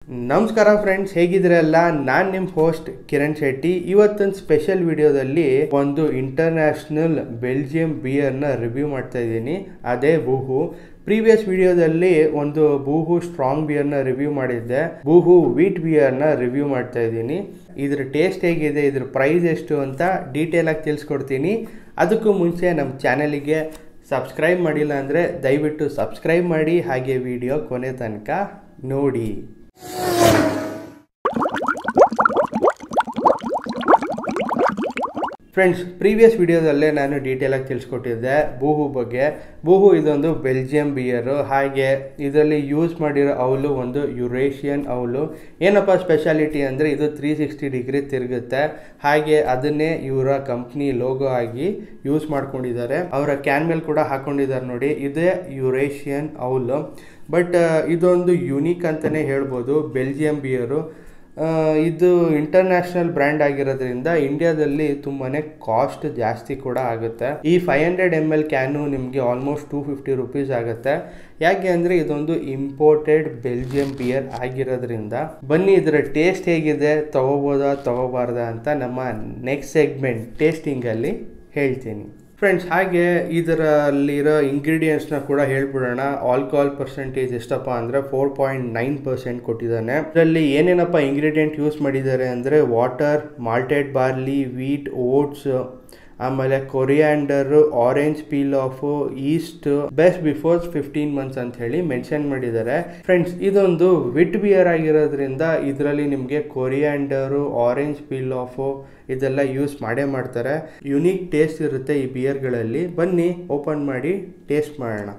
ನಮಸ್ಕಾರ ಫ್ರೆಂಡ್ಸ್ ಹೇಗಿದ್ರಲ್ಲ ನಾನು ನಿಮ್ಮ ಹೋಸ್ಟ್ ಕಿರಣ್ ಶೆಟ್ಟಿ ಇವತ್ತೊಂದು ಸ್ಪೆಷಲ್ ವಿಡಿಯೋದಲ್ಲಿ ಒಂದು ಇಂಟರ್ನ್ಯಾಷನಲ್ ಬೆಲ್ಜಿಯಂ ಬಿಯರ್ನ ರಿವ್ಯೂ ಮಾಡ್ತಾ ಇದ್ದೀನಿ ಅದೇ ಬೂಹು ಪ್ರೀವಿಯಸ್ ವಿಡಿಯೋದಲ್ಲಿ ಒಂದು ಬೂಹು ಸ್ಟ್ರಾಂಗ್ ಬಿಯರ್ನ ರಿವ್ಯೂ ಮಾಡಿದ್ದೆ ಬೂಹು ವೀಟ್ ಬಿಯರ್ನ ರಿವ್ಯೂ ಮಾಡ್ತಾ ಇದ್ದೀನಿ ಇದ್ರ ಟೇಸ್ಟ್ ಹೇಗಿದೆ ಇದ್ರ ಪ್ರೈಸ್ ಎಷ್ಟು ಅಂತ ಡೀಟೇಲ್ ಆಗಿ ತಿಳಿಸ್ಕೊಡ್ತೀನಿ ಅದಕ್ಕೂ ಮುಂಚೆ ನಮ್ಮ ಚಾನಲಿಗೆ ಸಬ್ಸ್ಕ್ರೈಬ್ ಮಾಡಿಲ್ಲ ಅಂದರೆ ದಯವಿಟ್ಟು ಸಬ್ಸ್ಕ್ರೈಬ್ ಮಾಡಿ ಹಾಗೆ ವಿಡಿಯೋ ಕೊನೆ ತನಕ ನೋಡಿ ಫ್ರೆಂಡ್ಸ್ ಪ್ರೀವಿಯಸ್ ವಿಡಿಯೋದಲ್ಲೇ ನಾನು ಡೀಟೇಲಾಗಿ ತಿಳಿಸ್ಕೊಟ್ಟಿದ್ದೆ ಬೂಹು ಬಗ್ಗೆ ಬೂಹು ಇದೊಂದು ಬೆಲ್ಜಿಯಂ ಬಿಯರು ಹಾಗೆ ಇದರಲ್ಲಿ ಯೂಸ್ ಮಾಡಿರೋ ಅವಲು ಒಂದು ಯುರೇಷಿಯನ್ ಅವಲು ಏನಪ್ಪ ಸ್ಪೆಷಾಲಿಟಿ ಅಂದರೆ ಇದು ತ್ರೀ ಸಿಕ್ಸ್ಟಿ ಡಿಗ್ರಿ ತಿರುಗುತ್ತೆ ಹಾಗೆ ಅದನ್ನೇ ಇವರ ಕಂಪ್ನಿ ಲೋಗೋ ಆಗಿ ಯೂಸ್ ಮಾಡ್ಕೊಂಡಿದ್ದಾರೆ ಅವರ ಕ್ಯಾನ್ ಮೇಲೆ ಕೂಡ ಹಾಕೊಂಡಿದ್ದಾರೆ ನೋಡಿ ಇದೇ ಯುರೇಷಿಯನ್ ಅವಲು ಬಟ್ ಇದೊಂದು ಯುನೀಕ್ ಅಂತಲೇ ಹೇಳ್ಬೋದು ಬೆಲ್ಜಿಯಂ ಬಿಯರು ಇದು ಇಂಟರ್ನ್ಯಾಷನಲ್ ಬ್ರ್ಯಾಂಡ್ ಆಗಿರೋದ್ರಿಂದ ಇಂಡಿಯಾದಲ್ಲಿ ತುಂಬಾ ಕಾಸ್ಟ್ ಜಾಸ್ತಿ ಕೂಡ ಆಗುತ್ತೆ ಈ five hundred M L can ನಿಮಗೆ ಆಲ್ಮೋಸ್ಟ್ ಟೂ ಫಿಫ್ಟಿ ರುಪೀಸ್ ಆಗುತ್ತೆ ಯಾಕೆ ಅಂದರೆ ಇದೊಂದು ಇಂಪೋರ್ಟೆಡ್ ಬೆಲ್ಜಿಯಂ ಬಿಯರ್ ಆಗಿರೋದ್ರಿಂದ ಬನ್ನಿ ಇದರ ಟೇಸ್ಟ್ ಹೇಗಿದೆ ತಗೋಬೋದಾ ತಗೋಬಾರ್ದಾ ಅಂತ ನಮ್ಮ ನೆಕ್ಸ್ಟ್ ಸೆಗ್ಮೆಂಟ್ ಟೇಸ್ಟಿಂಗಲ್ಲಿ ಹೇಳ್ತೀನಿ ಫ್ರೆಂಡ್ಸ್ ಹಾಗೆ ಇದರಲ್ಲಿರೋ ಇಂಗ್ರೀಡಿಯೆಂಟ್ಸ್ನ ಕೂಡ ಹೇಳ್ಬಿಡೋಣ ಆಲ್ಕೋಹಾಲ್ ಪರ್ಸೆಂಟೇಜ್ ಎಷ್ಟಪ್ಪ ಅಂದರೆ ಫೋರ್ ಪಾಯಿಂಟ್ ನೈನ್ ಪರ್ಸೆಂಟ್ ಕೊಟ್ಟಿದ್ದಾನೆ ಇದರಲ್ಲಿ ಏನೇನಪ್ಪ ಇಂಗ್ರೀಡಿಯೆಂಟ್ ಯೂಸ್ ಮಾಡಿದ್ದಾರೆ ಅಂದರೆ water malted barley wheat oats ಆಮೇಲೆ coriander orange peel of yeast best before fifteen months ಅಂತ ಹೇಳಿ ಮೆನ್ಷನ್ ಮಾಡಿದ್ದಾರೆ ಫ್ರೆಂಡ್ಸ್ ಇದೊಂದು ವಿಟ್ ಬಿಯರ್ ಆಗಿರೋದ್ರಿಂದ ಇದರಲ್ಲಿ ನಿಮಗೆ ಕೊರಿಯಾಂಡರು ಆರೆಂಜ್ ಪೀಲ್ ಆಫ್ ಇದೆಲ್ಲ ಯೂಸ್ ಮಾಡೇ ಮಾಡ್ತಾರೆ ಯುನೀಕ್ ಟೇಸ್ಟ್ ಇರುತ್ತೆ ಈ ಬಿಯರ್ಗಳಲ್ಲಿ ಬನ್ನಿ ಓಪನ್ ಮಾಡಿ ಟೇಸ್ಟ್ ಮಾಡೋಣ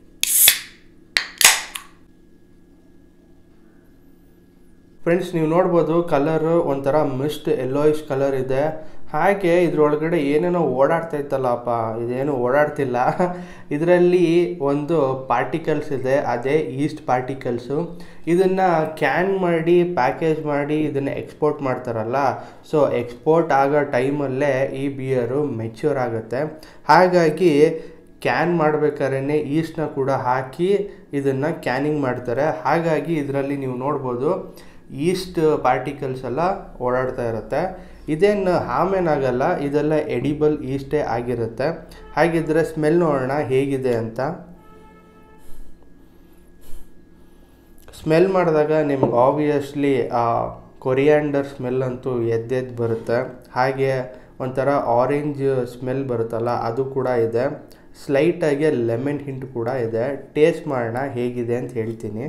ಫ್ರೆಂಡ್ಸ್ ನೀವು ನೋಡ್ಬೋದು ಕಲರು ಒಂಥರ ಮಿಸ್ಟ್ ಎಲ್ಲೋಯಿಶ್ ಕಲರ್ ಇದೆ ಹಾಗೆ ಇದ್ರೊಳಗಡೆ ಏನೇನೋ ಓಡಾಡ್ತಾ ಇತ್ತಲ್ಲಪ್ಪ ಇದೇನು ಓಡಾಡ್ತಿಲ್ಲ ಇದರಲ್ಲಿ ಒಂದು ಪಾರ್ಟಿಕಲ್ಸ್ ಇದೆ ಅದೇ ಈಸ್ಟ್ ಪಾರ್ಟಿಕಲ್ಸು ಇದನ್ನು ಕ್ಯಾನ್ ಮಾಡಿ ಪ್ಯಾಕೇಜ್ ಮಾಡಿ ಇದನ್ನು ಎಕ್ಸ್ಪೋರ್ಟ್ ಮಾಡ್ತಾರಲ್ಲ ಸೊ ಎಕ್ಸ್ಪೋರ್ಟ್ ಆಗೋ ಟೈಮಲ್ಲೇ ಈ ಬಿಯರು ಮೆಚ್ಯೂರ್ ಆಗುತ್ತೆ ಹಾಗಾಗಿ ಕ್ಯಾನ್ ಮಾಡ್ಬೇಕಾದ್ರೆ ಈಸ್ಟ್ನ ಕೂಡ ಹಾಕಿ ಇದನ್ನು ಕ್ಯಾನಿಂಗ್ ಮಾಡ್ತಾರೆ ಹಾಗಾಗಿ ಇದರಲ್ಲಿ ನೀವು ನೋಡ್ಬೋದು ಈಸ್ಟ್ ಪಾರ್ಟಿಕಲ್ಸ್ ಎಲ್ಲ ಓಡಾಡ್ತಾ ಇರುತ್ತೆ ಇದೇನು ಹಾಮೇನಾಗಲ್ಲ ಇದೆಲ್ಲ ಎಡಿಬಲ್ ಈಸ್ಟೇ ಆಗಿರುತ್ತೆ ಹಾಗಿದ್ರೆ ಸ್ಮೆಲ್ ನೋಡೋಣ ಹೇಗಿದೆ ಅಂತ ಸ್ಮೆಲ್ ಮಾಡಿದಾಗ ನಿಮ್ಗೆ ಆಬ್ವಿಯಸ್ಲಿ ಆ ಕೊರಿಯಾಂಡರ್ ಸ್ಮೆಲ್ ಅಂತೂ ಎದ್ದೆದ್ದು ಬರುತ್ತೆ ಹಾಗೆ ಒಂಥರ ಆರೆಂಜ್ ಸ್ಮೆಲ್ ಬರುತ್ತಲ್ಲ ಅದು ಕೂಡ ಇದೆ ಸ್ಲೈಟಾಗಿ ಲೆಮನ್ ಹಿಂಟ್ ಕೂಡ ಇದೆ ಟೇಸ್ಟ್ ಮಾಡೋಣ ಹೇಗಿದೆ ಅಂತ ಹೇಳ್ತೀನಿ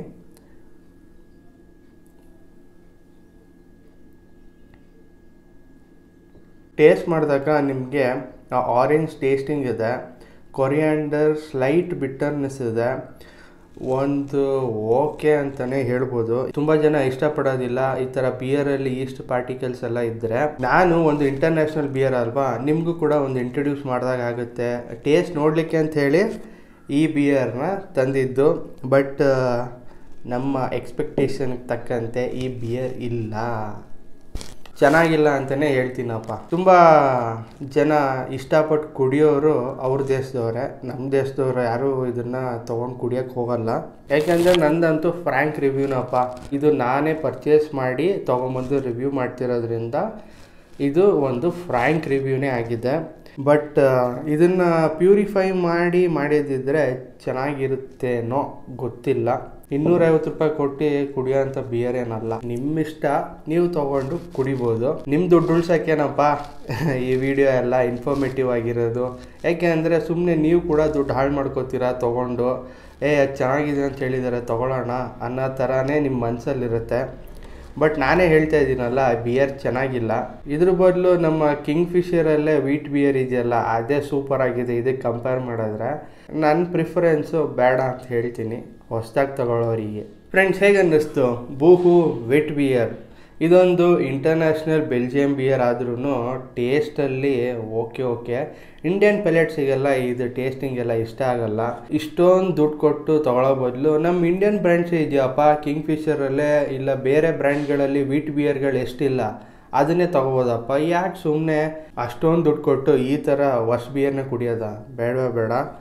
ಟೇಸ್ಟ್ ಮಾಡಿದಾಗ ನಿಮಗೆ ಆರೆಂಜ್ ಟೇಸ್ಟಿಂಗ್ ಇದೆ ಕೊರಿಯಾಂಡರ್ ಸ್ಲೈಟ್ ಬಿಟ್ಟರ್ನೆಸ್ ಇದೆ ಒಂದು ಓಕೆ ಅಂತಲೇ ಹೇಳ್ಬೋದು ತುಂಬ ಜನ ಇಷ್ಟಪಡೋದಿಲ್ಲ ಈ ಥರ ಬಿಯರಲ್ಲಿ ಈಸ್ಟ್ ಪಾರ್ಟಿಕಲ್ಸ್ ಎಲ್ಲ ಇದ್ದರೆ ನಾನು ಒಂದು ಇಂಟರ್ನ್ಯಾಷನಲ್ ಬಿಯರ್ ಅಲ್ವಾ ನಿಮಗೂ ಕೂಡ ಒಂದು ಇಂಟ್ರೊಡ್ಯೂಸ್ ಮಾಡಿದಾಗ ಆಗುತ್ತೆ ಟೇಸ್ಟ್ ನೋಡಲಿಕ್ಕೆ ಅಂತ ಹೇಳಿ ಈ ಬಿಯರ್ನ ತಂದಿದ್ದು ಬಟ್ ನಮ್ಮ ಎಕ್ಸ್ಪೆಕ್ಟೇಷನ್ಗೆ ತಕ್ಕಂತೆ ಈ ಬಿಯರ್ ಇಲ್ಲ ಚೆನ್ನಾಗಿಲ್ಲ ಅಂತಲೇ ಹೇಳ್ತೀನಪ್ಪ ತುಂಬ ಜನ ಇಷ್ಟಪಟ್ಟು ಕುಡಿಯೋರು ಅವ್ರ ದೇಶದವ್ರೆ ನಮ್ಮ ದೇಶದವ್ರು ಯಾರು ಇದನ್ನು ತೊಗೊಂಡು ಕುಡಿಯೋಕ್ಕೆ ಹೋಗಲ್ಲ ಯಾಕೆಂದರೆ ನಂದಂತೂ ಫ್ರ್ಯಾಂಕ್ ರಿವ್ಯೂನಪ್ಪ ಇದು ನಾನೇ ಪರ್ಚೇಸ್ ಮಾಡಿ ತೊಗೊಂಬಂದು ರಿವ್ಯೂ ಮಾಡ್ತಿರೋದ್ರಿಂದ ಇದು ಒಂದು ಫ್ರ್ಯಾಂಕ್ ರಿವ್ಯೂನೇ ಆಗಿದೆ ಬಟ್ ಇದನ್ನು ಪ್ಯೂರಿಫೈ ಮಾಡಿ ಮಾಡಿದಿದ್ರೆ ಚೆನ್ನಾಗಿರುತ್ತೇನೋ ಗೊತ್ತಿಲ್ಲ ಇನ್ನೂರೈವತ್ತು ರೂಪಾಯಿ ಕೊಟ್ಟು ಕುಡಿಯೋಂಥ ಬಿಯರ್ ಏನಲ್ಲ ನಿಮ್ಮಿಷ್ಟ ನೀವು ತಗೊಂಡು ಕುಡಿಬೋದು ನಿಮ್ಮ ದುಡ್ಡು ಉಳ್ಸೋಕ್ಕೇನಪ್ಪ ಈ ವಿಡಿಯೋ ಎಲ್ಲ ಇನ್ಫಾರ್ಮೇಟಿವ್ ಆಗಿರೋದು ಯಾಕೆ ಅಂದರೆ ಸುಮ್ಮನೆ ನೀವು ಕೂಡ ದುಡ್ಡು ಹಾಳು ಮಾಡ್ಕೋತೀರಾ ತೊಗೊಂಡು ಏ ಚೆನ್ನಾಗಿದೆ ಅಂತ ಹೇಳಿದ್ದಾರೆ ತೊಗೊಳ್ಳೋಣ ಅನ್ನೋ ಥರನೇ ನಿಮ್ಮ ಮನಸ್ಸಲ್ಲಿರುತ್ತೆ ಬಟ್ ನಾನೇ ಹೇಳ್ತಾ ಇದ್ದೀನಲ್ಲ ಬಿಯರ್ ಚೆನ್ನಾಗಿಲ್ಲ ಇದ್ರ ಬದಲು ನಮ್ಮ ಕಿಂಗ್ ಫಿಶರಲ್ಲೇ ವೀಟ್ ಬಿಯರ್ ಇದೆಯಲ್ಲ ಅದೇ ಸೂಪರ್ ಆಗಿದೆ ಇದಕ್ಕೆ ಕಂಪೇರ್ ಮಾಡಿದ್ರೆ ನನ್ನ ಪ್ರಿಫರೆನ್ಸು ಬೇಡ ಅಂತ ಹೇಳ್ತೀನಿ ಹೊಸ್ದಾಗಿ ತಗೊಳ್ಳೋರಿಗೆ ಫ್ರೆಂಡ್ಸ್ ಹೇಗೆ ಅನ್ನಿಸ್ತು ಬೂಹು ವೆಟ್ ಬಿಯರ್ ಇದೊಂದು ಇಂಟರ್ನ್ಯಾಷನಲ್ ಬೆಲ್ಜಿಯಂ ಬಿಯರ್ ಆದ್ರೂ ಟೇಸ್ಟಲ್ಲಿ ಓಕೆ ಓಕೆ ಇಂಡಿಯನ್ ಪೆಲೆಟ್ಸಿಗೆಲ್ಲ ಇದು ಟೇಸ್ಟಿಂಗ್ ಎಲ್ಲ ಇಷ್ಟ ಆಗಲ್ಲ ಇಷ್ಟೊಂದು ದುಡ್ಡು ಕೊಟ್ಟು ತಗೊಳ್ಳೋ ಬದಲು ನಮ್ಮ ಇಂಡಿಯನ್ ಬ್ರ್ಯಾಂಡ್ಸ್ ಇದೆಯಪ್ಪ ಕಿಂಗ್ ಫಿಶರಲ್ಲೇ ಇಲ್ಲ ಬೇರೆ ಬ್ರ್ಯಾಂಡ್ಗಳಲ್ಲಿ ವೀಟ್ ಬಿಯರ್ಗಳು ಎಷ್ಟಿಲ್ಲ ಅದನ್ನೇ ತಗೋಬೋದಪ್ಪ ಯಾಕೆ ಸುಮ್ಮನೆ ಅಷ್ಟೊಂದು ದುಡ್ಡು ಕೊಟ್ಟು ಈ ಥರ ವರ್ಷ ಬಿಯರ್ನ ಕುಡಿಯೋದ ಬೇಡವೇ ಬೇಡ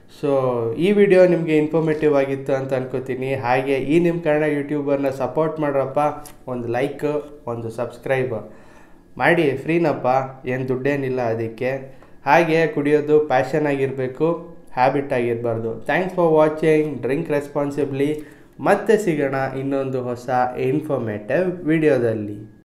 ಸೊ ಈ ವಿಡಿಯೋ ನಿಮಗೆ ಇನ್ಫಾರ್ಮೇಟಿವ್ ಆಗಿತ್ತು ಅಂತ ಅನ್ಕೋತೀನಿ ಹಾಗೆ ಈ ನಿಮ್ಮ ಕನ್ನಡ ಯೂಟ್ಯೂಬರ್ನ ಸಪೋರ್ಟ್ ಮಾಡ್ರಪ್ಪ ಒಂದು ಲೈಕ್ ಒಂದು ಸಬ್ಸ್ಕ್ರೈಬ್ ಮಾಡಿ ಫ್ರೀನಪ್ಪ ಏನು ದುಡ್ಡೇನಿಲ್ಲ ಅದಕ್ಕೆ ಹಾಗೆ ಕುಡಿಯೋದು ಪ್ಯಾಷನ್ ಆಗಿರಬೇಕು ಹ್ಯಾಬಿಟ್ ಆಗಿರಬಾರ್ದು thanks for watching drink responsibly ಮತ್ತೆ ಸಿಗೋಣ ಇನ್ನೊಂದು ಹೊಸ ಇನ್ಫಾರ್ಮೇಟಿವ್ ವಿಡಿಯೋದಲ್ಲಿ